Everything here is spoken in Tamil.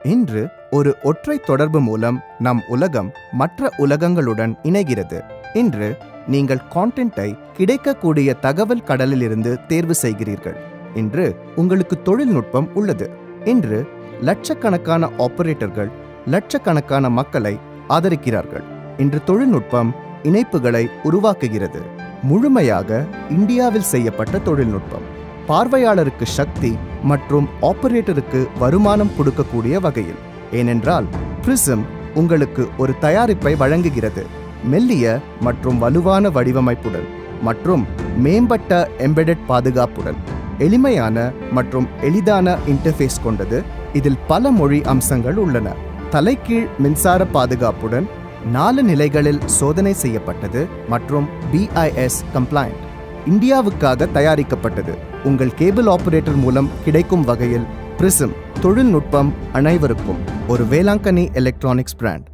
இன்று ஒரு ஒற்றை தொடர்பு மூலம் நம் உலகம் மற்ற உலகங்களுடன் இணைகிறது இன்று நீங்கள் கான்டென்ட்டை கிடைக்கக்கூடிய தகவல் கடலிலிருந்து தேர்வு செய்கிறீர்கள் இன்று உங்களுக்கு தொழில்நுட்பம் உள்ளது இன்று லட்சக்கணக்கான ஆபரேட்டர்கள் லட்சக்கணக்கான மக்களை ஆதரிக்கிறார்கள் இன்று தொழில்நுட்பம் இணைப்புகளை உருவாக்குகிறது முழுமையாக இந்தியாவில் செய்யப்பட்ட தொழில்நுட்பம் பார்வையாளருக்கு சக்தி மற்றும் ஆபரேட்டருக்கு வருமானம் கொடுக்கக்கூடிய வகையில் ஏனென்றால் பிரிசம் உங்களுக்கு ஒரு தயாரிப்பை வழங்குகிறது மெல்லிய மற்றும் வலுவான வடிவமைப்புடன் மற்றும் மேம்பட்ட எம்பெடட் பாதுகாப்புடன் எளிமையான மற்றும் எளிதான இன்டர்ஃபேஸ் கொண்டது இதில் பல மொழி அம்சங்கள் உள்ளன தலைகீழ் மின்சார பாதுகாப்புடன் நாலு நிலைகளில் சோதனை செய்யப்பட்டது மற்றும் பிஐஎஸ் கம்ப்ளைண்ட் இந்தியாவுக்காக தயாரிக்கப்பட்டது உங்கள் கேபிள் ஆபரேட்டர் மூலம் கிடைக்கும் வகையில் பிரிசம் தொழில்நுட்பம் அனைவருக்கும் ஒரு வேளாங்கண்ணி எலக்ட்ரானிக்ஸ் பிராண்ட்